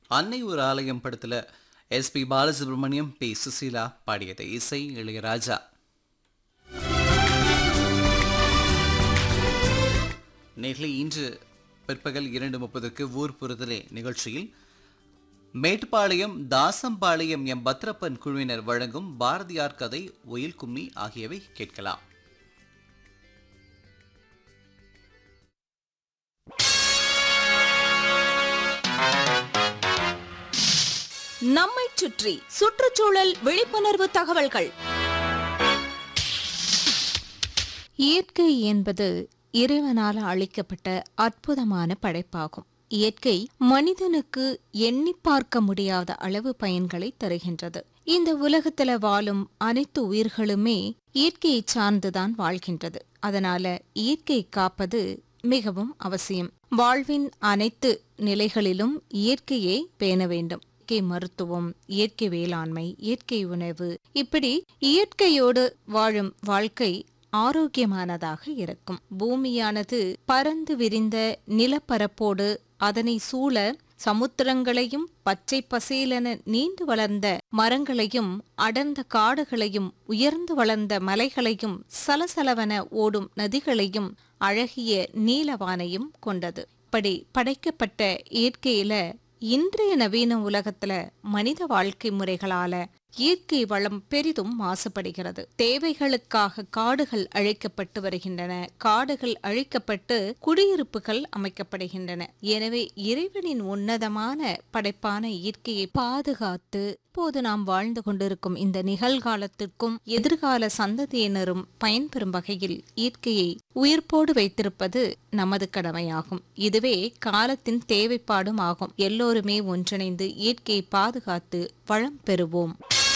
அன்னை ஒரு ஆலயம் படத்துல எஸ்பி பாலசுப்ரமணியம் பி சுசீலா பாடியது இசை இளையராஜா நேர்களை இன்று பிற்பகல் இரண்டு முப்பதுக்கு ஊர் புறுதலே நிகழ்ச்சியில் மேட்டுப்பாளையம் தாசம்பாளையம் எம் பத்ரப்பன் குழுவினர் வழங்கும் பாரதியார் கதை ஒயில் கும்மி ஆகியவை கேட்கலாம் நம்மைச் சுற்றி சுற்றுச்சூழல் விழிப்புணர்வு தகவல்கள் இயற்கை என்பது இறைவனால் அளிக்கப்பட்ட அற்புதமான படைப்பாகும் இயற்கை மனிதனுக்கு எண்ணி பார்க்க முடியாத அளவு பயன்களை தருகின்றது இந்த உலகத்துல வாழும் அனைத்து உயிர்களுமே இயற்கையை சார்ந்துதான் வாழ்கின்றது அதனால இயற்கை காப்பது மிகவும் அவசியம் வாழ்வின் அனைத்து நிலைகளிலும் இயற்கையை பேண வேண்டும் இயற்கை மருத்துவம் இயற்கை வேளாண்மை இயற்கை உணவு இப்படி இயற்கையோடு வாழும் வாழ்க்கை ஆரோக்கியமானதாக இருக்கும் பூமியானது பரந்து விரிந்த நிலப்பரப்போடு அதனை சூழ சமுத்திரங்களையும் பச்சை பசேலென நீண்டு வளர்ந்த மரங்களையும் அடர்ந்த காடுகளையும் உயர்ந்து வளர்ந்த மலைகளையும் சலசலவென ஓடும் நதிகளையும் அழகிய நீலவானையும் கொண்டது இப்படி படைக்கப்பட்ட இயற்கையில இன்றைய நவீன உலகத்துல மனித வாழ்க்கை முறைகளால இயற்கை வளம் பெரிதும் மாசுபடுகிறது தேவைகளுக்காக காடுகள் அழிக்கப்பட்டு வருகின்றன காடுகள் அழிக்கப்பட்டு குடியிருப்புகள் அமைக்கப்படுகின்றன எனவே இறைவனின் உன்னதமான படைப்பான இயற்கையை பாதுகாத்து இப்போது நாம் வாழ்ந்து கொண்டிருக்கும் இந்த நிகழ்காலத்திற்கும் எதிர்கால சந்ததியினரும் பயன்பெறும் வகையில் இயற்கையை உயிர்ப்போடு வைத்திருப்பது நமது கடமையாகும் இதுவே காலத்தின் தேவைப்பாடும் ஆகும் எல்லோருமே ஒன்றிணைந்து இயற்கையை பாதுகாத்து வளம் பெறுவோம்